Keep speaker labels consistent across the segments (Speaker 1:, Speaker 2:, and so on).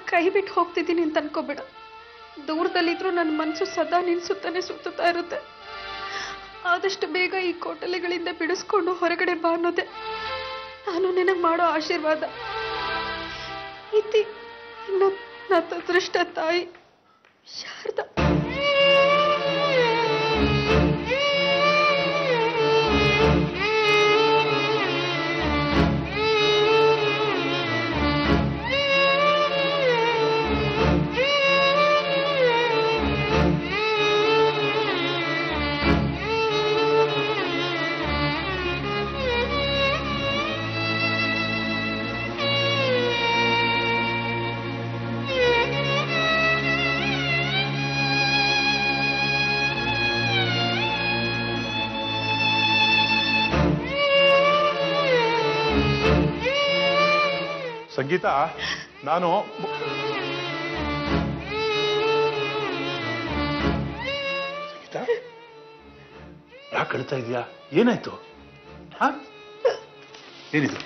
Speaker 1: ಕೈ ಬಿಟ್ಟು ಹೋಗ್ತಿದ್ದೀನಿ ಅಂತ ಅನ್ಕೋಬೇಡ ದೂರದಲ್ಲಿದ್ರೂ ನನ್ನ ಮನಸ್ಸು ಸದಾ ನಿನ್ ಸುತ್ತಾನೆ ಸುತ್ತುತ್ತಾ ಇರುತ್ತೆ ಆದಷ್ಟು ಬೇಗ ಈ ಕೋಟಲೆಗಳಿಂದ ಬಿಡಿಸ್ಕೊಂಡು ಹೊರಗಡೆ ಬಾ ಅನ್ನೋದೆ ನಾನು ನಿನಗೆ ಮಾಡೋ ಆಶೀರ್ವಾದ ಇತಿ ಇನ್ನು ನನ್ನ ಅದೃಷ್ಟ ತಾಯಿ ಶಾರದಾ
Speaker 2: ಸಂಗೀತ ನಾನು ಸಂಗೀತ ಯಾಕೆ ಕಳ್ತಾ ಇದೀಯಾ ಏನಾಯ್ತು ಹಾ ಏನಿದು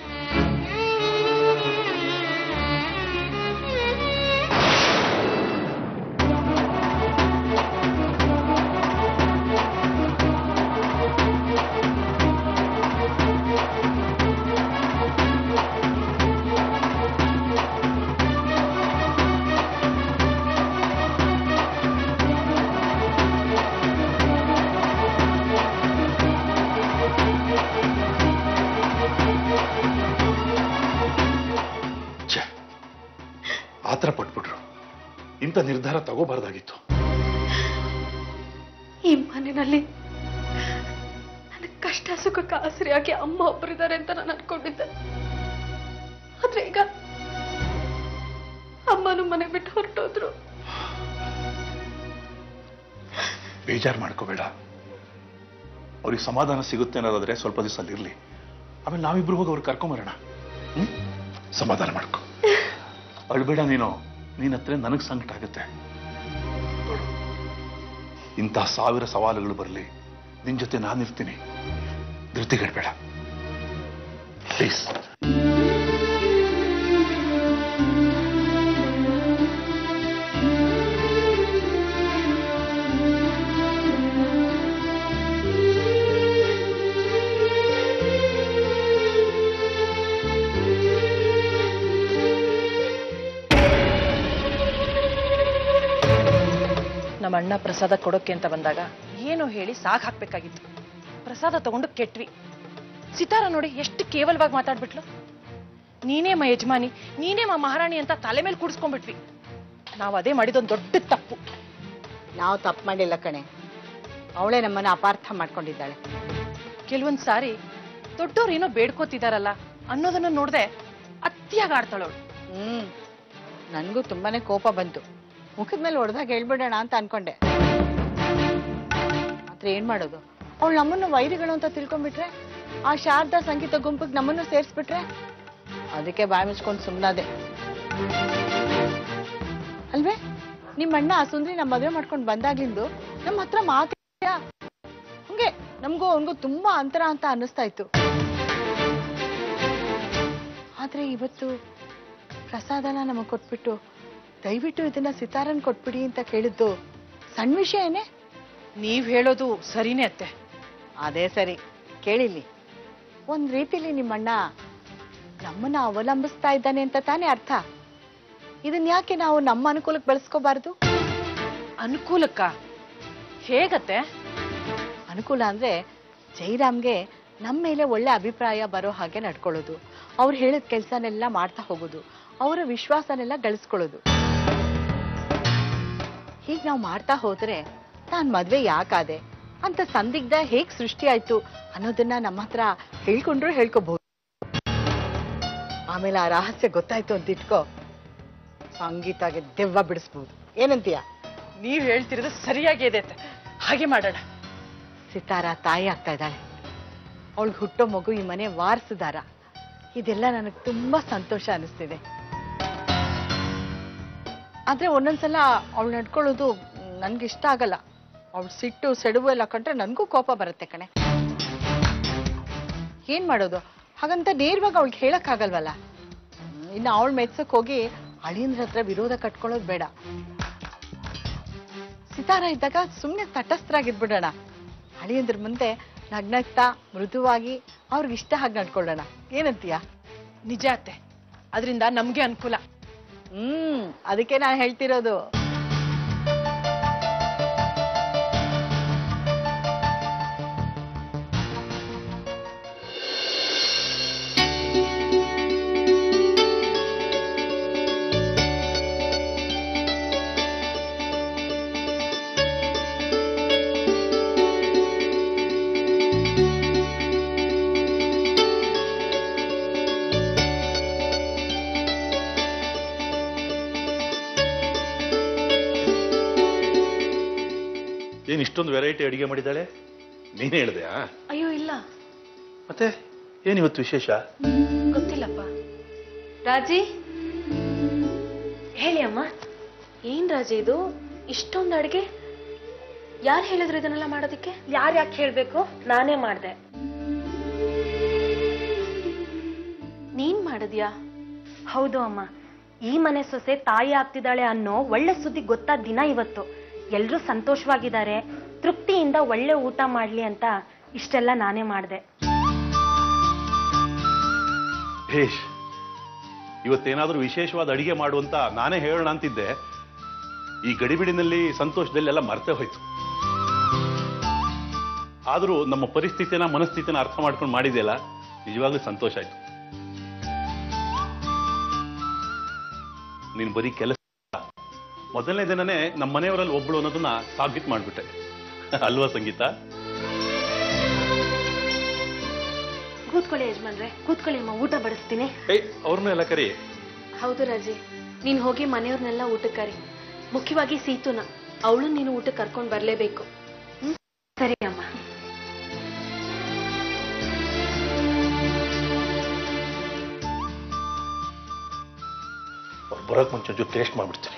Speaker 2: ಛೆ ಆತರ ಪಟ್ಬಿಟ್ರು ಇಂಥ ನಿರ್ಧಾರ ತಗೋಬಾರ್ದಾಗಿತ್ತು
Speaker 1: ಈ ಮನೆಯಲ್ಲಿ ನನ್ನ ಕಷ್ಟ ಸುಖಕ್ಕೆ ಆಸರಿಯಾಗಿ ಅಮ್ಮ ಒಬ್ಬರಿದ್ದಾರೆ ಅಂತ ನಾನು ಅನ್ಕೊಂಡಿದ್ದೆ ಆದ್ರೆ ಈಗ ಅಮ್ಮನು ಮನೆ ಬಿಟ್ಟು ಹೊರಟೋದ್ರು
Speaker 2: ಬೇಜಾರು ಮಾಡ್ಕೋಬೇಡ ಅವ್ರಿಗೆ ಸಮಾಧಾನ ಸಿಗುತ್ತೆ ಅನ್ನೋದಾದ್ರೆ ಸ್ವಲ್ಪ ದಿವಸ ಅಲ್ಲಿರ್ಲಿ ಆಮೇಲೆ ನಾವಿಬ್ರು ಹೋಗಿ ಅವ್ರಿಗೆ ಕರ್ಕೊಂಬರೋಣ ಹ್ಮ್ ಸಮಾಧಾನ ಮಾಡ್ಕೊ ಅಳ್ಬೇಡ ನೀನು ನೀನ್ ಹತ್ರ ನನಗ್ ಸಂಕಟ ಆಗುತ್ತೆ ನೋಡು ಇಂತಹ ಸಾವಿರ ಸವಾಲುಗಳು ಬರಲಿ ನಿನ್ ಜೊತೆ ನಾನಿರ್ತೀನಿ ಧೃತಿಗೆಡ್ಬೇಡ ಪ್ಲೀಸ್
Speaker 3: ನಮ್ಮ ಅಣ್ಣ ಪ್ರಸಾದ ಕೊಡೋಕೆ ಅಂತ ಬಂದಾಗ ಏನು ಹೇಳಿ ಸಾಕ್ ಹಾಕ್ಬೇಕಾಗಿತ್ತು ಪ್ರಸಾದ ತಗೊಂಡು ಕೆಟ್ವಿ ಸಿತಾರ ನೋಡಿ ಎಷ್ಟು ಕೇವಲವಾಗಿ ಮಾತಾಡ್ಬಿಟ್ಲು ನೀನೇ ಮಾ ಯಜಮಾನಿ ನೀನೇ ಮಾ ಮಹಾರಾಣಿ ಅಂತ ತಲೆ ಮೇಲೆ ಕೂಡಿಸ್ಕೊಂಡ್ಬಿಟ್ವಿ ನಾವು ಅದೇ ಮಾಡಿದೊಂದು ದೊಡ್ಡ ತಪ್ಪು
Speaker 4: ನಾವು ತಪ್ಪು ಮಾಡಿಲ್ಲ ಕಣೆ ಅವಳೇ ನಮ್ಮನ್ನ ಅಪಾರ್ಥ ಮಾಡ್ಕೊಂಡಿದ್ದಾಳೆ
Speaker 3: ಕೆಲವೊಂದ್ ಸಾರಿ ದೊಡ್ಡವ್ರು ಏನೋ ಬೇಡ್ಕೋತಿದಾರಲ್ಲ ಅನ್ನೋದನ್ನ ನೋಡ್ದೆ ಅತಿಯಾಗಿ ಆಡ್ತಾಳವಳು
Speaker 4: ಹ್ಮ್ ನನ್ಗೂ ತುಂಬಾನೇ ಕೋಪ ಬಂತು ಮುಖದ ಮೇಲೆ ಹೊಡೆದಾಗ ಹೇಳ್ಬಿಡೋಣ ಅಂತ ಅನ್ಕೊಂಡೆ ಆದ್ರೆ ಏನ್ ಮಾಡೋದು ಅವಳು ನಮ್ಮನ್ನು ವೈರಿಗಳು ಅಂತ ತಿಳ್ಕೊಂಡ್ಬಿಟ್ರೆ ಆ ಶಾರದಾ ಸಂಗೀತ ಗುಂಪಿಗೆ ನಮ್ಮನ್ನು ಸೇರಿಸ್ಬಿಟ್ರೆ ಅದಕ್ಕೆ ಬಾಯಿ ಮುಚ್ಕೊಂಡು ಸುಮ್ಮನಾದೆ ಅಲ್ವೇ ನಿಮ್ಮ ಅಣ್ಣ ಆ ಸುಂದ್ರಿ ನಮ್ಮ ಮದುವೆ ಮಾಡ್ಕೊಂಡು ಬಂದಾಗ್ಲಿಂದು ನಮ್ಮ ಹತ್ರ ಮಾತಿಲ್ಲ ಹಂಗೆ ನಮಗೂ ಅವನಿಗೂ ತುಂಬಾ ಅಂತರ ಅಂತ ಅನ್ನಿಸ್ತಾ ಇತ್ತು ಆದ್ರೆ ಇವತ್ತು ಪ್ರಸಾದನ ನಮಗ್ ಕೊಟ್ಬಿಟ್ಟು ದಯವಿಟ್ಟು ಇದನ್ನ ಸಿತಾರನ್ ಕೊಟ್ಬಿಡಿ ಅಂತ ಕೇಳಿದ್ದು ಸಣ್ಣ ವಿಷಯ ಏನೇ
Speaker 3: ನೀವ್ ಹೇಳೋದು ಸರಿನೇ ಅತ್ತೆ
Speaker 4: ಅದೇ ಸರಿ ಕೇಳಿಲ್ಲಿ ಒಂದ್ ರೀತಿಲಿ ನಿಮ್ಮಣ್ಣ ನಮ್ಮನ್ನ ಅವಲಂಬಿಸ್ತಾ ಇದ್ದಾನೆ ಅಂತ ತಾನೇ ಅರ್ಥ ಇದನ್ ಯಾಕೆ ನಾವು ನಮ್ಮ ಅನುಕೂಲಕ್ಕೆ ಬಳಸ್ಕೋಬಾರ್ದು
Speaker 3: ಅನುಕೂಲಕ್ಕ ಹೇಗತ್ತೆ
Speaker 4: ಅನುಕೂಲ ಅಂದ್ರೆ ಜೈರಾಮ್ಗೆ ನಮ್ಮ ಮೇಲೆ ಒಳ್ಳೆ ಅಭಿಪ್ರಾಯ ಬರೋ ಹಾಗೆ ನಡ್ಕೊಳ್ಳೋದು ಅವ್ರು ಹೇಳಿದ ಕೆಲ್ಸನೆಲ್ಲ ಮಾಡ್ತಾ ಹೋಗೋದು ಅವರ ವಿಶ್ವಾಸನೆಲ್ಲ ಗಳಿಸ್ಕೊಳ್ಳೋದು ಹೀಗ್ ನಾವು ಮಾಡ್ತಾ ಹೋದ್ರೆ ನಾನ್ ಮದ್ವೆ ಯಾಕಾದೆ ಅಂತ ಸಂದಿಗ್ಧ ಹೇಗ್ ಸೃಷ್ಟಿ ಆಯ್ತು ಅನ್ನೋದನ್ನ ನಮ್ಮ ಹತ್ರ ಹೇಳ್ಕೊಂಡ್ರು ಹೇಳ್ಕೋಬಹುದು ಆಮೇಲೆ ಆ ರಹಸ್ಯ ಗೊತ್ತಾಯ್ತು ಅಂತ ಇಟ್ಕೋ ಸಂಗೀತಾಗೆ ದೆವ್ವ ಬಿಡಿಸ್ಬೋದು ಏನಂತೀಯ
Speaker 3: ನೀವ್ ಹೇಳ್ತಿರೋದು ಸರಿಯಾಗಿ ಇದೆ ಅತ್ತೆ ಹಾಗೆ ಮಾಡೋಣ
Speaker 4: ಸಿತಾರ ತಾಯಿ ಆಗ್ತಾ ಇದ್ದಾಳೆ ಅವಳಿಗೆ ಹುಟ್ಟೋ ಮಗು ಈ ಮನೆ ವಾರಸುದಾರ ಇದೆಲ್ಲ ನನಗೆ ತುಂಬಾ ಸಂತೋಷ ಅನಿಸ್ತಿದೆ ಆದ್ರೆ ಒಂದೊಂದ್ಸಲ ಅವಳು ನಡ್ಕೊಳ್ಳೋದು ನನ್ಗೆ ಇಷ್ಟ ಆಗಲ್ಲ ಅವಳು ಸಿಟ್ಟು ಸೆಡುವು ಎಲ್ಲ ಕಂಡ್ರೆ ನನಗೂ ಕೋಪ ಬರುತ್ತೆ ಕಣೆ ಏನ್ ಮಾಡೋದು ಹಾಗಂತ ನೇರವಾಗಿ ಅವಳಿಗೆ ಹೇಳಕ್ಕಾಗಲ್ವಲ್ಲ ಹ್ಮ್, ಇನ್ನು ಅವಳು ಮೆಚ್ಚಕ್ ಹೋಗಿ ಅಳಿಯಂದ್ರ ಹತ್ರ ವಿರೋಧ ಕಟ್ಕೊಳ್ಳೋದು ಬೇಡ ಸಿತಾರ ಇದ್ದಾಗ ಸುಮ್ಮನೆ ತಟಸ್ಥರಾಗಿದ್ಬಿಡೋಣ ಅಳಿಯಂದ್ರ ಮುಂದೆ ನಗ್ನಗ್ತಾ ಮೃದುವಾಗಿ ಅವ್ರಿಗೆ ಇಷ್ಟ ಹಾಗೆ ನಡ್ಕೊಳ್ಳೋಣ ಏನಂತೀಯ
Speaker 3: ನಿಜ ಅತ್ತೆ ಅದರಿಂದ ನಮ್ಗೆ ಅನುಕೂಲ
Speaker 4: ಹ್ಮ್ ಅದಕ್ಕೆ ನಾನು ಹೇಳ್ತಿರೋದು
Speaker 2: ಏನ್ ಇಷ್ಟೊಂದು ವೆರೈಟಿ ಅಡಿಗೆ ಮಾಡಿದ್ದಾಳೆ ನೀನೇ ಹೇಳ್ದೆಯಾ
Speaker 3: ಅಯ್ಯೋ ಇಲ್ಲ
Speaker 2: ಮತ್ತೆ ಏನ್ ಇವತ್ತು ವಿಶೇಷ
Speaker 3: ಗೊತ್ತಿಲ್ಲಪ್ಪ
Speaker 1: ರಾಜಿ
Speaker 5: ಹೇಳಿ ಅಮ್ಮ ಏನ್ ರಾಜ ಇದು ಇಷ್ಟೊಂದು ಅಡ್ಗೆ ಯಾರು ಹೇಳಿದ್ರು ಇದನ್ನೆಲ್ಲ ಮಾಡೋದಕ್ಕೆ ಯಾರು ಯಾಕೆ ಹೇಳ್ಬೇಕು ನಾನೇ ಮಾಡ್ದೆ ನೀನ್ ಮಾಡಿದ್ಯಾ ಹೌದು ಅಮ್ಮ ಈ ಮನೆ ಸೊಸೆ ತಾಯಿ ಆಗ್ತಿದ್ದಾಳೆ ಅನ್ನೋ ಒಳ್ಳೆ ಸುದ್ದಿ ಗೊತ್ತಾದ ದಿನ ಇವತ್ತು ಎಲ್ರೂ ಸಂತೋಷವಾಗಿದ್ದಾರೆ ತೃಪ್ತಿಯಿಂದ ಒಳ್ಳೆ ಊಟ ಮಾಡ್ಲಿ ಅಂತ ಇಷ್ಟೆಲ್ಲ ನಾನೇ ಮಾಡ್ದೆ
Speaker 2: ಭೇಷ್ ಇವತ್ತೇನಾದ್ರೂ ವಿಶೇಷವಾದ ಅಡಿಗೆ ಮಾಡುವಂತ ನಾನೇ ಹೇಳೋಣ ಅಂತಿದ್ದೆ ಈ ಗಡಿಬಿಡಿನಲ್ಲಿ ಸಂತೋಷದಲ್ಲಿ ಎಲ್ಲ ಮರ್ತೆ ಹೋಯ್ತು ಆದ್ರೂ ನಮ್ಮ ಪರಿಸ್ಥಿತಿನ ಮನಸ್ಥಿತಿನ ಅರ್ಥ ಮಾಡ್ಕೊಂಡು ಮಾಡಿದೆಯಲ್ಲ ನಿಜವಾಗ್ಲೂ ಸಂತೋಷ ಆಯ್ತು ನೀನ್ ಬರೀ ಕೆಲಸ ಮೊದಲನೇ ದಿನನೇ ನಮ್ಮ ಮನೆಯವರಲ್ಲಿ ಒಬ್ಳು ಅನ್ನೋದನ್ನ ಸಾಬೀತು ಮಾಡ್ಬಿಟ್ಟೆ ಅಲ್ವಾ ಸಂಗೀತ
Speaker 5: ಕೂತ್ಕೊಳ್ಳಿ ಯಜಮಾನ್ರೆ ಕೂತ್ಕೊಳ್ಳಿ ಅಮ್ಮ ಊಟ ಬಡಿಸ್ತೀನಿ
Speaker 2: ಏಯ್ ಅವ್ರನ್ನೂ ಎಲ್ಲ ಕರಿ
Speaker 5: ಹೌದು ರಾಜಿ ನೀನ್ ಹೋಗಿ ಮನೆಯವ್ರನ್ನೆಲ್ಲ ಊಟಕ್ಕೆ ಕರಿ ಮುಖ್ಯವಾಗಿ ಸೀತುನ ಅವಳು ನೀನು ಊಟಕ್ಕೆ ಕರ್ಕೊಂಡು ಬರ್ಲೇಬೇಕು ಹ್ಮ್ ಸರಿ ಅಮ್ಮ
Speaker 2: ಅವ್ರು ಬರೋಕ್ ಮುಂಚೆ ಒಂಚೂರು ಟೇಸ್ಟ್ ಮಾಡ್ಬಿಡ್ತೀನಿ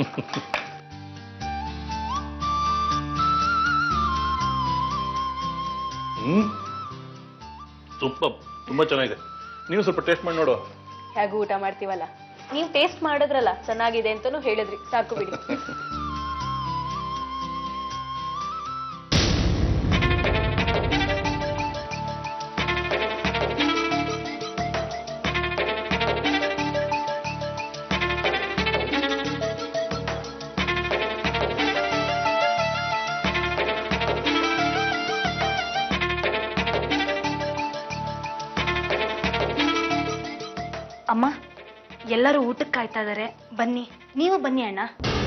Speaker 2: ಹ್ಮ್ ಸೂಪರ್ ತುಂಬಾ ಚೆನ್ನಾಗಿದೆ ನೀವು ಸ್ವಲ್ಪ ಟೇಸ್ಟ್ ಮಾಡಿ ನೋಡು
Speaker 5: ಹೇಗೂ ಊಟ ಮಾಡ್ತೀವಲ್ಲ ನೀವು ಟೇಸ್ಟ್ ಮಾಡಿದ್ರಲ್ಲ ಚೆನ್ನಾಗಿದೆ ಅಂತಾನು ಹೇಳಿದ್ರಿ ಸಾಕು ಬಿಡಿ ಅಮ್ಮ ಎಲ್ಲರೂ ಊಟಕ್ಕೆ ಕಾಯ್ತಾ ಇದಾರೆ ಬನ್ನಿ ನೀವು ಬನ್ನಿ ಅಣ್ಣ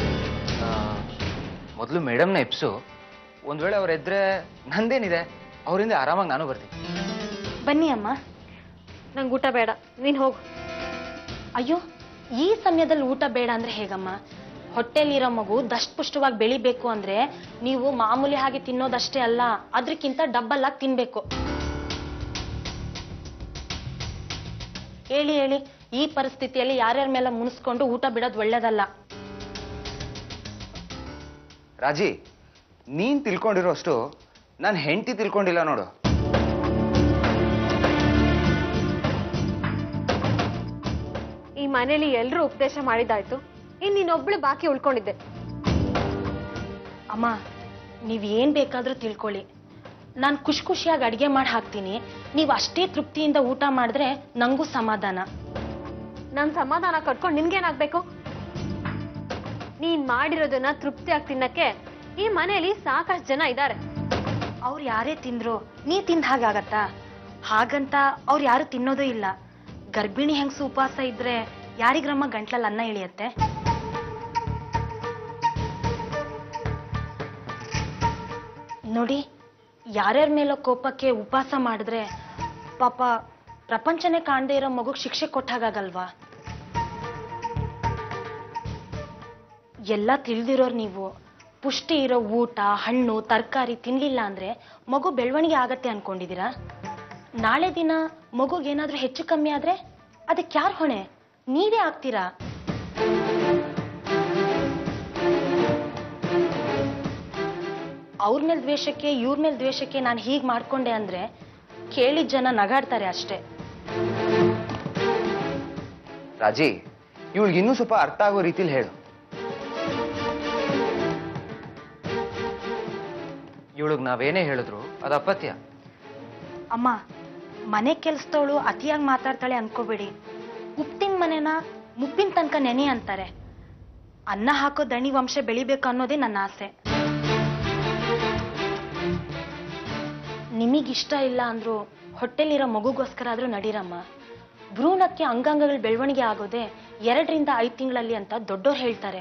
Speaker 6: ಮೊದಲು ಮೇಡಮ್ನ ಎಪ್ಸು ಒಂದ್ ವೇಳೆ ಅವ್ರ ಎದ್ರೆ ನಂದೇನಿದೆ ಅವರಿಂದ ಆರಾಮಾಗಿ ನಾನು ಬರ್ತೀನಿ
Speaker 5: ಬನ್ನಿ ಅಮ್ಮ ನಂಗೆ ಊಟ ಬೇಡ ನೀನ್ ಹೋಗು ಅಯ್ಯೋ ಈ ಸಮಯದಲ್ಲಿ ಊಟ ಬೇಡ ಅಂದ್ರೆ ಹೇಗಮ್ಮ ಹೊಟ್ಟೆಲಿರೋ ಮಗು ದಷ್ಟಪುಷ್ಟವಾಗಿ ಬೆಳಿಬೇಕು ಅಂದ್ರೆ ನೀವು ಮಾಮೂಲಿ ಹಾಗೆ ತಿನ್ನೋದಷ್ಟೇ ಅಲ್ಲ ಅದಕ್ಕಿಂತ ಡಬ್ಬಲ್ ಆಗಿ ತಿನ್ಬೇಕು ಹೇಳಿ ಹೇಳಿ ಈ ಪರಿಸ್ಥಿತಿಯಲ್ಲಿ ಯಾರ್ಯಾರ ಮೇಲೆ ಮುನಿಸ್ಕೊಂಡು ಊಟ ಬಿಡೋದು ಒಳ್ಳೇದಲ್ಲ
Speaker 6: ರಾಜಿ ನೀನ್ ತಿಳ್ಕೊಂಡಿರೋಷ್ಟು ನಾನು ಹೆಂಡತಿ ತಿಳ್ಕೊಂಡಿಲ್ಲ ನೋಡು
Speaker 7: ಈ ಮನೇಲಿ ಎಲ್ರೂ ಉಪದೇಶ ಮಾಡಿದಾಯ್ತು ಇನ್ ನೀನೊಬ್ಳು ಬಾಕಿ ಉಳ್ಕೊಂಡಿದ್ದೆ
Speaker 5: ಅಮ್ಮ ನೀವ್ ಏನ್ ಬೇಕಾದ್ರೂ ತಿಳ್ಕೊಳ್ಳಿ ನಾನು ಖುಷಿ ಖುಷಿಯಾಗಿ ಅಡಿಗೆ ಮಾಡಿ ಹಾಕ್ತೀನಿ ನೀವು ಅಷ್ಟೇ ತೃಪ್ತಿಯಿಂದ ಊಟ ಮಾಡಿದ್ರೆ ನಂಗೂ ಸಮಾಧಾನ
Speaker 7: ನನ್ ಸಮಾಧಾನ ಕಟ್ಕೊಂಡು ನಿನ್ಗೇನಾಗ್ಬೇಕು ನೀನ್ ಮಾಡಿರೋದನ್ನ ತೃಪ್ತಿಯಾಗಿ ತಿನ್ನಕ್ಕೆ ಈ ಮನೇಲಿ ಸಾಕಷ್ಟು ಜನ ಇದ್ದಾರೆ
Speaker 5: ಅವ್ರು ಯಾರೇ ತಿಂದ್ರು ನೀ ತಿಂದ ಹಾಗಾಗತ್ತಾ ಹಾಗಂತ ಅವ್ರು ಯಾರು ತಿನ್ನೋದೇ ಇಲ್ಲ ಗರ್ಭಿಣಿ ಹೆಂಗ್ಸು ಉಪವಾಸ ಇದ್ರೆ ಯಾರಿಗ್ರಮ್ಮ ಗಂಟ್ಲಲ್ಲಿ ಅನ್ನ ಇಳಿಯತ್ತೆ ನೋಡಿ ಯಾರ್ಯಾರ ಮೇಲೋ ಕೋಪಕ್ಕೆ ಉಪವಾಸ ಮಾಡಿದ್ರೆ ಪಾಪ ಪ್ರಪಂಚನೇ ಕಾಣದೇ ಇರೋ ಮಗುಗ್ ಶಿಕ್ಷೆ ಕೊಟ್ಟಾಗಲ್ವಾ ಎಲ್ಲ ತಿಳಿದಿರೋರು ನೀವು ಪುಷ್ಟಿ ಇರೋ ಊಟ ಹಣ್ಣು ತರಕಾರಿ ತಿನ್ಲಿಲ್ಲ ಅಂದ್ರೆ ಮಗು ಬೆಳವಣಿಗೆ ಆಗತ್ತೆ ಅನ್ಕೊಂಡಿದೀರಾ ನಾಳೆ ದಿನ ಮಗುಗೇನಾದ್ರೂ ಹೆಚ್ಚು ಕಮ್ಮಿ ಆದ್ರೆ ಅದಕ್ಕೆ ಯಾರು ಹೊಣೆ ನೀವೇ ಆಗ್ತೀರಾ ಅವ್ರ ಮೇಲ್ ದ್ವೇಷಕ್ಕೆ ಇವ್ರ ಮೇಲ್ ದ್ವೇಷಕ್ಕೆ ನಾನು ಹೀಗ್ ಮಾಡ್ಕೊಂಡೆ ಅಂದ್ರೆ ಕೇಳಿದ ಜನ ನಗಾಡ್ತಾರೆ ಅಷ್ಟೇ
Speaker 6: ರಾಜಿ ಇವಳಿಗೆ ಇನ್ನೂ ಸ್ವಲ್ಪ ಅರ್ಥ ಆಗೋ ರೀತಿಲಿ ಹೇಳು ಇವಳಿಗೆ ನಾವೇನೇ ಹೇಳಿದ್ರು ಅದು ಅಪತ್ಯ
Speaker 5: ಅಮ್ಮ ಮನೆ ಕೆಲ್ಸದವಳು ಅತಿಯಾಗಿ ಮಾತಾಡ್ತಾಳೆ ಅನ್ಕೋಬೇಡಿ ಉಪ್ಪಿನ ಮನೆನ ಮುಪ್ಪಿನ ತನಕ ನೆನೆ ಅಂತಾರೆ ಅನ್ನ ಹಾಕೋ ದಣಿ ವಂಶ ಬೆಳಿಬೇಕು ಅನ್ನೋದೇ ನನ್ನ ಆಸೆ ನಿಮಗಿಷ್ಟ ಇಲ್ಲ ಅಂದ್ರೂ ಹೊಟ್ಟೆಲಿರೋ ಮಗುಗೋಸ್ಕರ ಆದ್ರೂ ನಡೀರಮ್ಮ ಭ್ರೂಣಕ್ಕೆ ಅಂಗಾಂಗಗಳ ಬೆಳವಣಿಗೆ ಆಗೋದೇ ಎರಡರಿಂದ ಐದು ತಿಂಗಳಲ್ಲಿ ಅಂತ ದೊಡ್ಡೋರು ಹೇಳ್ತಾರೆ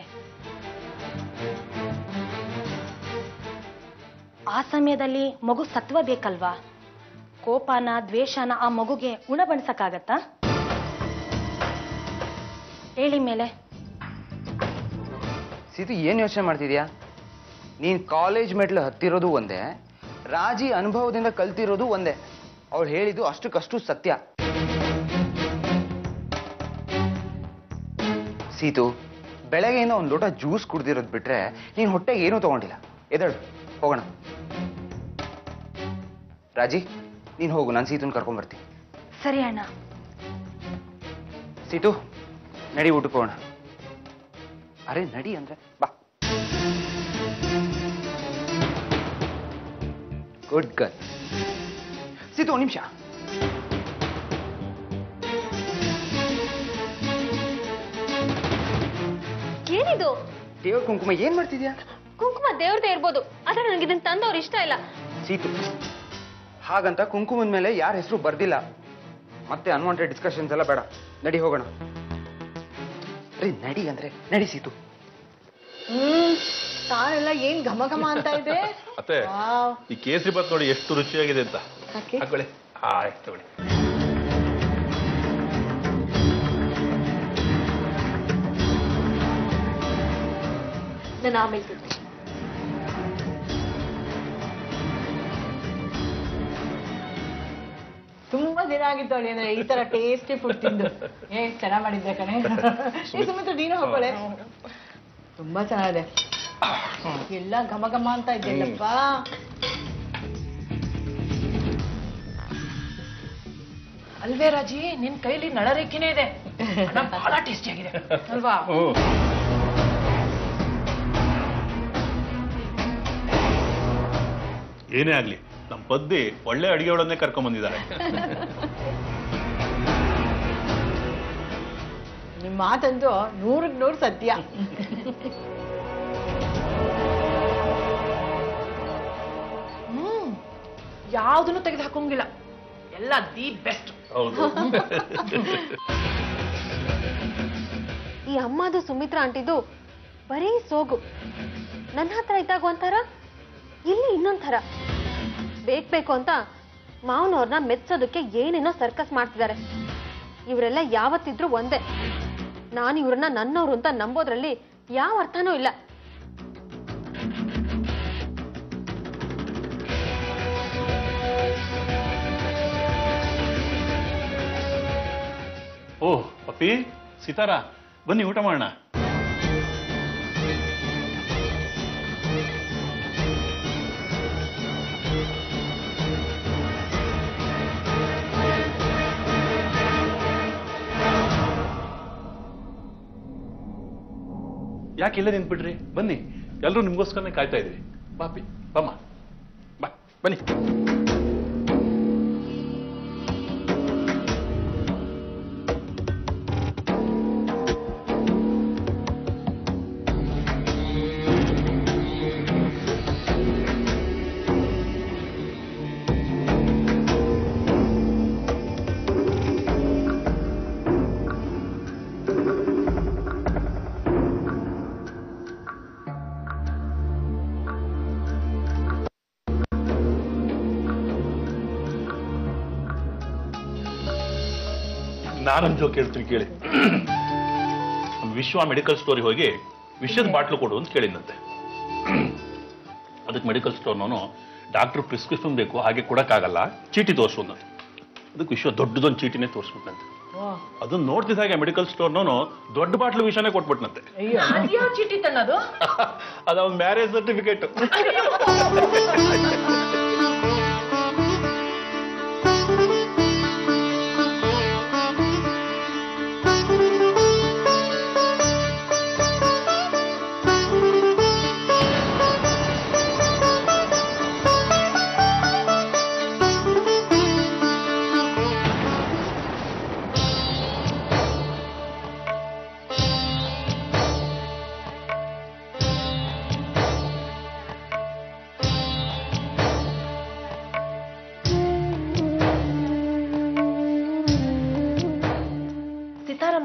Speaker 5: ಆ ಸಮಯದಲ್ಲಿ ಮಗು ಸತ್ವ ಬೇಕಲ್ವಾ ಕೋಪನ ದ್ವೇಷನ ಆ ಮಗುಗೆ ಉಣಬಡಿಸಕ್ಕಾಗತ್ತಾ ಹೇಳಿ ಮೇಲೆ
Speaker 6: ಸೀತು ಏನು ಯೋಚನೆ ಮಾಡ್ತಿದ್ಯಾ ನೀನ್ ಕಾಲೇಜ್ ಮೆಟ್ಲು ಹತ್ತಿರೋದು ಒಂದೇ ರಾಜಿ ಅನುಭವದಿಂದ ಕಲ್ತಿರೋದು ಒಂದೇ ಅವಳು ಹೇಳಿದ್ದು ಅಷ್ಟಕ್ಕಷ್ಟು ಸತ್ಯ ಸೀತು ಬೆಳಗ್ಗೆಯಿಂದ ಒಂದು ಲೋಟ ಜ್ಯೂಸ್ ಕುಡ್ದಿರೋದು ಬಿಟ್ರೆ ನೀನ್ ಹೊಟ್ಟೆಗೆ ಏನೂ ತಗೊಂಡಿಲ್ಲ ಎದಳು ಹೋಗೋಣ ರಾಜಿ ನೀನ್ ಹೋಗು ನಾನು ಸೀತುನ್ ಕರ್ಕೊಂಡ್ಬರ್ತೀನಿ
Speaker 5: ಸರಿ ಅಣ್ಣ
Speaker 6: ಸೀತು ನಡಿ ಊಟಕ್ಕೆ ಹೋಗೋಣ ಅರೆ ನಡಿ ಅಂದ್ರೆ ಬಾ ಗುಡ್ ಗರ್ಲ್ ಸೀತು ಒಂದು ನಿಮಿಷ
Speaker 7: ಏನಿದು
Speaker 6: ದೇವ್ರ ಕುಂಕುಮ ಏನ್ ಮಾಡ್ತಿದ್ಯಾ
Speaker 7: ಕುಂಕುಮ ದೇವ್ರದೇ ಇರ್ಬೋದು ಆದ್ರೆ ನನಗೆ ಇದನ್ನ ತಂದವ್ರು ಇಷ್ಟ ಇಲ್ಲ
Speaker 6: ಸೀತು ಹಾಗಂತ ಕುಂಕುಮದ ಮೇಲೆ ಯಾರ ಹೆಸರು ಬರ್ದಿಲ್ಲ ಮತ್ತೆ ಅನ್ವಾಂಟೆಡ್ ಡಿಸ್ಕಷನ್ಸ್ ಎಲ್ಲ ಬೇಡ ನಡಿ ಹೋಗೋಣ ರೀ ನಡಿ ಅಂದ್ರೆ ನಡಿ ಸೀತು
Speaker 4: ಹ್ಮ್ ಸಾರೆಲ್ಲ ಏನ್ ಘಮ ಘಮ ಅಂತ ಇದೆ
Speaker 2: ಅತ್ತೆ
Speaker 4: ವಾವ್.
Speaker 2: ಈ ಕೇಸರಿ ಬಾತ್ ನೋಡಿ ಎಷ್ಟು ರುಚಿಯಾಗಿದೆ ಅಂತ
Speaker 4: ಹಾಕಿ.
Speaker 2: ಹಾಕೊಳ್ಳಿ ಹಾ ಆಯ್ತು ತಗೊಳ್ಳಿ
Speaker 7: ನಾನು ಆಮೇಲೆ ತಿಂತೀನಿ
Speaker 4: ತುಂಬಾ ದಿನ ಆಗಿತ್ತು ಅವಳಿ ಅಂದ್ರೆ ಈ ತರ ಟೇಸ್ಟಿ ಫುಡ್ ತಿಂದು ಏ ಚೆನ್ನಾಗ್ ಮಾಡಿದ್ದೆ ಕಣೆ ಈ ಸುಮಿತ್ರ ನೀನು ಹಾಕೊಳ್ಳೆ ತುಂಬಾ ಚೆನ್ನಾಗಿದೆ ಎಲ್ಲ ಘಮ ಘಮ ಅಂತ ಇದೆಯಲ್ಲಪ್ಪ
Speaker 3: ಅಲ್ವೇ ರಾಜಿ ನಿನ್ ಕೈಲಿ ನಳರೇಖೆನೇ ಇದೆ ಅಣ್ಣ ಬಹಳ ಟೇಸ್ಟಿ ಆಗಿದೆ ಅಲ್ವಾ
Speaker 2: ಏನೇ ಆಗ್ಲಿ ನಮ್ಮ ಪದ್ದಿ ಒಳ್ಳೆ ಅಡಿಗೆಗಳನ್ನೇ ಕರ್ಕೊಂಡ್ ಬಂದಿದ್ದಾರೆ
Speaker 4: ನಿಮ್ ಮಾತಂತೂ ನೂರಕ್ ನೂರು ಸತ್ಯ
Speaker 3: ಹ್ಮ್ ಯಾವ್ದನ್ನು ತೆಗೆದು ಹಾಕೋಂಗಿಲ್ಲ ಎಲ್ಲ ದಿ ಬೆಸ್ಟ್
Speaker 2: ಹೌದು
Speaker 7: ಈ ಅಮ್ಮದು ಸುಮಿತ್ರಾ ಅಂಟಿದ್ದು ಬರೀ ಸೋಗು ನನ್ನ ಹತ್ರ ಇದ್ದಾಗ ಒಂಥರ ಇಲ್ಲಿ ಇನ್ನೊಂಥರ ಬೇಕ್ ಬೇಕು ಅಂತ ಮಾವನವ್ರನ್ನ ಮೆಚ್ಚೋದಕ್ಕೆ ಏನೇನೋ ಸರ್ಕಸ್ ಮಾಡ್ತಿದ್ದಾರೆ ಇವರೆಲ್ಲ ಯಾವತ್ತಿದ್ರೂ ಒಂದೇ ನಾನು ಇವ್ರನ್ನ ನನ್ನವ್ರು ಅಂತ ನಂಬೋದ್ರಲ್ಲಿ ಯಾವ ಅರ್ಥನೂ ಇಲ್ಲ
Speaker 2: ಓಹ್ ಪಪ್ಪಿ ಸೀತಾರಾ ಬನ್ನಿ ಊಟ ಮಾಡೋಣ ಯಾಕೆ ಇಲ್ಲೇ ನಿಂತ್ಬಿಟ್ರಿ ಬನ್ನಿ ಎಲ್ಲರೂ ನಿಮ್ಗೋಸ್ಕರನೇ ಕಾಯ್ತಾ ಇದ್ವಿ ಬಾಪಿ ಬಮ್ಮ ಬಾ ಬನ್ನಿ ನಾನೊಂದು ಜೋಕ್ ಹೇಳ್ತೀನಿ ಕೇಳಿ ನಮ್ಮ ವಿಶ್ವ ಮೆಡಿಕಲ್ ಸ್ಟೋರಿಗೆ ಹೋಗಿ ವಿಷದ ಬಾಟ್ಲು ಕೊಡು ಅಂತ ಕೇಳಿದಂತೆ ಅದಕ್ಕೆ ಮೆಡಿಕಲ್ ಸ್ಟೋರ್ನವನು ಡಾಕ್ಟರ್ ಪ್ರಿಸ್ಕ್ರಿಪ್ಷನ್ ಬೇಕು ಹಾಗೆ ಕೊಡಕ್ಕಾಗಲ್ಲ ಚೀಟಿ ತೋರಿಸು ಅಂದಂತೆ ಅದಕ್ಕೆ ವಿಶ್ವ ದೊಡ್ಡದೊಂದು ಚೀಟಿನೇ ತೋರಿಸ್ಬಿಟ್ಟಂತೆ ಅದನ್ನ ನೋಡ್ತಿದ್ದ ಹಾಗೆ ಮೆಡಿಕಲ್ ಸ್ಟೋರ್ನವನು ದೊಡ್ಡ ಬಾಟ್ಲು ವಿಷಯನೇ ಕೊಟ್ಬಿಟ್ನಂತೆ
Speaker 3: ಯಾವ ಚೀಟಿ ತನ್ನದು
Speaker 2: ಅದ ಒಂದು ಮ್ಯಾರೇಜ್ ಸರ್ಟಿಫಿಕೇಟ್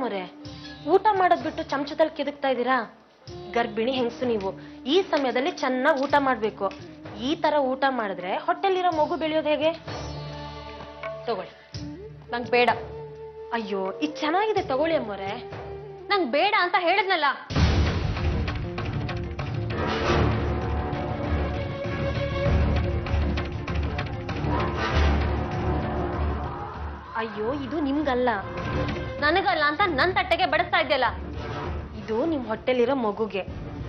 Speaker 5: ಅಮ್ಮೋರೆ ಊಟ ಮಾಡೋದ್ ಬಿಟ್ಟು ಚಮಚದಲ್ಲಿ ಕೆದಕ್ತಾ ಇದ್ದೀರಾ ಗರ್ಭಿಣಿ ಹೆಂಗಸು ನೀವು ಈ ಸಮಯದಲ್ಲಿ ಚೆನ್ನಾಗಿ ಊಟ ಮಾಡ್ಬೇಕು ಈ ತರ ಊಟ ಮಾಡಿದ್ರೆ ಹೊಟ್ಟೆಲಿರೋ ಮಗು ಬೆಳೆಯೋದು ಹೇಗೆ ತಗೊಳ್ಳಿ
Speaker 7: ನಂಗ್ ಬೇಡ
Speaker 5: ಅಯ್ಯೋ ಇದು ಚೆನ್ನಾಗಿದೆ ತಗೊಳ್ಳಿ ಅಮ್ಮೋರೆ
Speaker 7: ನಂಗ್ ಬೇಡ ಅಂತ ಹೇಳಿದ್ನಲ್ಲ
Speaker 5: ಅಯ್ಯೋ ಇದು ನಿಮ್ಗಲ್ಲ
Speaker 7: ನನಗಲ್ಲ ಅಂತ ನನ್ ತಟ್ಟೆಗೆ ಬಡಿಸ್ತಾ ಇದ್ಯಲ್ಲ
Speaker 5: ಇದು ನಿಮ್ ಹೊಟ್ಟೆಲಿರೋ ಮಗುಗೆ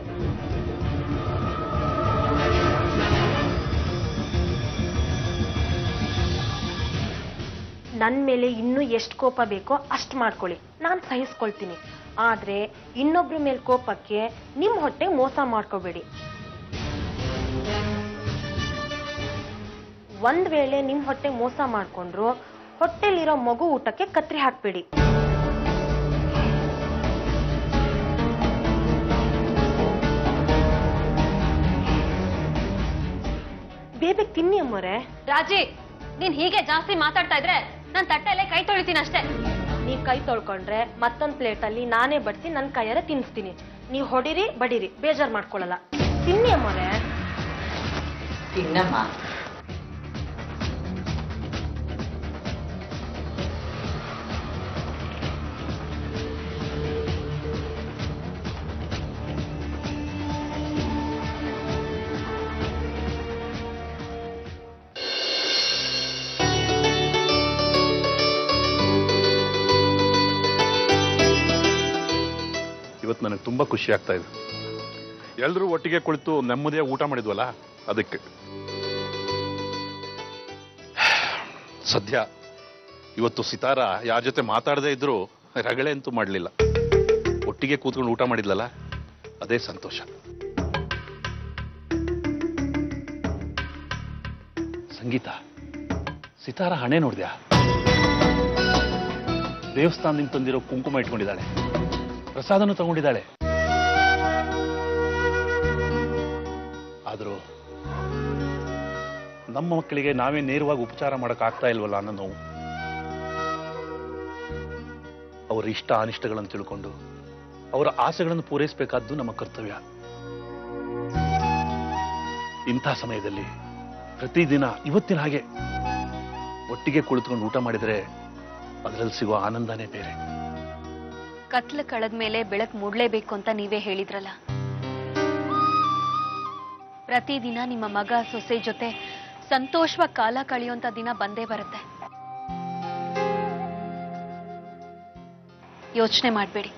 Speaker 5: ನನ್ ಮೇಲೆ ಇನ್ನೂ ಎಷ್ಟು ಕೋಪ ಬೇಕೋ ಅಷ್ಟು ಮಾಡ್ಕೊಳ್ಳಿ ನಾನು ಸಹಿಸ್ಕೊಳ್ತೀನಿ ಆದ್ರೆ ಇನ್ನೊಬ್ರ ಮೇಲೆ ಕೋಪಕ್ಕೆ ನಿಮ್ ಹೊಟ್ಟೆ ಮೋಸ ಮಾಡ್ಕೋಬೇಡಿ ಒಂದ್ ವೇಳೆ ನಿಮ್ ಹೊಟ್ಟೆ ಮೋಸ ಮಾಡ್ಕೊಂಡ್ರು ಹೊಟ್ಟೆಲಿರೋ ಮಗು ಊಟಕ್ಕೆ ಕತ್ರಿ ಹಾಕ್ಬೇಡಿ ಬೇಬಿ ತಿನ್ನಿ ಅಮ್ಮೋರೆ
Speaker 7: ರಾಜಿ ನೀನ್ ಹೀಗೆ ಜಾಸ್ತಿ ಮಾತಾಡ್ತಾ ಇದ್ರೆ ನಾನ್ ತಟ್ಟೆಲೆ ಕೈ ತೊಳಿತೀನಿ ಅಷ್ಟೇ
Speaker 5: ನೀವ್ ಕೈ ತೊಳ್ಕೊಂಡ್ರೆ ಮತ್ತೊಂದ್ ಪ್ಲೇಟ್ ಅಲ್ಲಿ ನಾನೇ ಬಡಿಸಿ ನನ್ ಕೈಯಾರೆ ತಿನ್ನಿಸ್ತೀನಿ ನೀವ್ ಹೊಡಿರಿ ಬಡಿರಿ ಬೇಜಾರ್ ಮಾಡ್ಕೊಳಲ್ಲ ತಿನ್ನಿ ಅಮ್ಮೋರೆ
Speaker 4: ತಿನ್ನಮ್ಮ
Speaker 2: ಇವತ್ತು ನನಗೆ ತುಂಬಾ ಖುಷಿ ಆಗ್ತಾ ಇದೆ ಎಲ್ಲರೂ ಒಟ್ಟಿಗೆ ಕುಳಿತು ನೆಮ್ಮದಿಯಾಗಿ ಊಟ ಮಾಡಿದ್ವಲ್ಲ ಅದಕ್ಕೆ ಸದ್ಯ ಇವತ್ತು ಸಿತಾರ ಯಾರ ಜೊತೆ ಮಾತಾಡದೇ ಇದ್ರು ರಗಳೆ ಅಂತೂ ಮಾಡಲಿಲ್ಲ ಒಟ್ಟಿಗೆ ಕೂತ್ಕೊಂಡು ಊಟ ಮಾಡಿದ್ಲಲ್ಲ ಅದೇ ಸಂತೋಷ ಸಂಗೀತ ಸಿತಾರ ಹಣೆ ನೋಡ್ದ್ಯಾ ದೇವಸ್ಥಾನದಿಂದ ತಂದಿರೋ ಕುಂಕುಮ ಇಟ್ಕೊಂಡಿದ್ದಾಳೆ ಪ್ರಸಾದನೂ ತಗೊಂಡಿದ್ದಾಳೆ ಆದರೂ ನಮ್ಮ ಮಕ್ಕಳಿಗೆ ನಾವೇ ನೇರವಾಗಿ ಉಪಚಾರ ಮಾಡಕ್ ಆಗ್ತಾ ಇಲ್ವಲ್ಲ ಅನ್ನೋ ನೋವು ಅವರ ಇಷ್ಟ ಅನಿಷ್ಟಗಳನ್ನು ತಿಳ್ಕೊಂಡು ಅವರ ಆಸೆಗಳನ್ನು ಪೂರೈಸಬೇಕಾದ್ದು ನಮ್ಮ ಕರ್ತವ್ಯ ಇಂಥ ಸಮಯದಲ್ಲಿ ಪ್ರತಿದಿನ ಇವತ್ತಿನ ಹಾಗೆ ಒಟ್ಟಿಗೆ ಕುಳಿತುಕೊಂಡು ಊಟ ಮಾಡಿದರೆ ಅದರಲ್ಲಿ ಸಿಗೋ ಆನಂದನೇ ಬೇರೆ
Speaker 1: ಕತ್ಲು ಕಳೆದ ಮೇಲೆ ಬೆಳಕು ಮೂಡ್ಲೇಬೇಕು ಅಂತ ನೀವೇ ಹೇಳಿದ್ರಲ್ಲ ಪ್ರತಿದಿನ ನಿಮ್ಮ ಮಗ ಸೊಸೆ ಜೊತೆ ಸಂತೋಷವಾಗಿ ಕಾಲ ಕಳೆಯುವಂತ ದಿನ ಬಂದೇ ಬರುತ್ತೆ ಯೋಚನೆ ಮಾಡಬೇಡಿ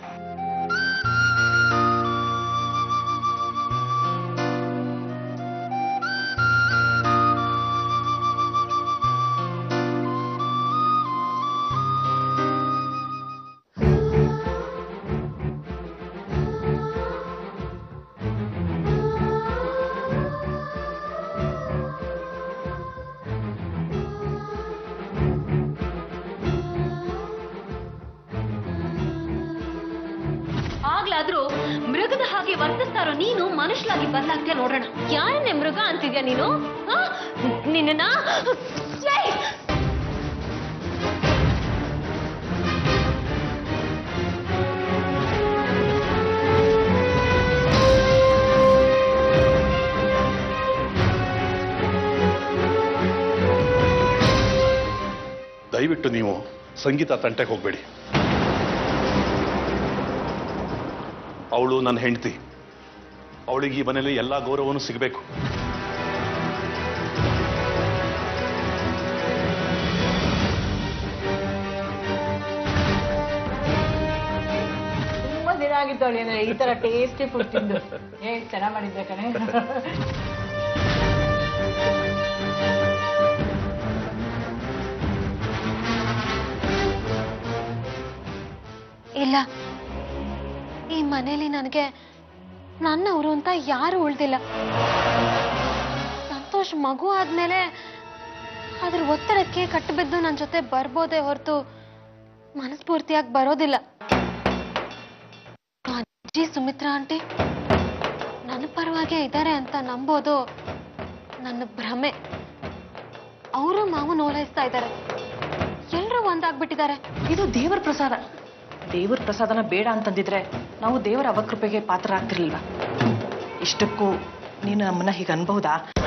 Speaker 1: ಆಗ್ಲಾದ್ರೂ ಮೃಗದ ಹಾಗೆ ವರ್ತಿಸ್ತಾರೋ ನೀನು ಮನುಷ್ಯಲಾಗಿ ಬದಲಾಗ್ತೀಯ ನೋಡೋಣ
Speaker 7: ಯಾರನ್ನೇ ಮೃಗ ಅಂತಿದ್ಯಾ ನೀನು ಆ? ನಿನ್ನ
Speaker 2: ದಯವಿಟ್ಟು ನೀವು ಸಂಗೀತ ತಂಟೆಗೆ ಹೋಗ್ಬೇಡಿ ಅವಳು ನನ್ನ ಹೆಂಡತಿ ಅವಳಿಗೆ ಈ ಮನೆಯಲ್ಲಿ ಎಲ್ಲಾ ಗೌರವನೂ ಸಿಗಬೇಕು
Speaker 4: ತುಂಬಾ ದಿನ ಆಗಿತ್ತು ಅವಳಿಗೆ ಈ ತರ ಟೇಸ್ಟಿ ಫುಡ್ ತಿಂದು ಏ ಚೆನ್ನಾಗ್ ಮಾಡಿದ್ದೆ ಕಣೆ
Speaker 7: ಇಲ್ಲ ಈ ಮನೇಲಿ ನನಗೆ ನನ್ನವರು ಅಂತ ಯಾರು ಉಳ್ದಿಲ್ಲ ಸಂತೋಷ್ ಮಗು ಆದ್ಮೇಲೆ ಅದ್ರ ಒತ್ತಡಕ್ಕೆ ಕಟ್ಟಬಿದ್ದು ನನ್ನ ಜೊತೆ ಬರ್ಬೋದೇ ಹೊರತು ಮನಸ್ಫೂರ್ತಿಯಾಗಿ ಬರೋದಿಲ್ಲ ಅಜ್ಜಿ ಸುಮಿತ್ರಾ ಆಂಟಿ ನನ್ನ ಪರವಾಗೇ ಇದ್ದಾರೆ ಅಂತ ನಂಬೋದು ನನ್ನ ಭ್ರಮೆ ಅವರು ಮಾವನ್ ಓಲೈಸ್ತಾ ಇದ್ದಾರೆ ಎಲ್ಲರೂ ಒಂದಾಗ್ಬಿಟ್ಟಿದ್ದಾರೆ
Speaker 3: ಇದು ದೇವರ ಪ್ರಸಾದ ದೇವ್ರ ಪ್ರಸಾದನ ಬೇಡ ಅಂತಂದಿದ್ರೆ ನಾವು ದೇವರ ಅವಕೃಪೆಗೆ ಪಾತ್ರ ಆಗ್ತಿರ್ಲಿಲ್ವಾ ಇಷ್ಟಕ್ಕೂ ನೀನು ನಮ್ಮನ್ನ ಹೀಗೆ ಅನ್ಬಹುದಾ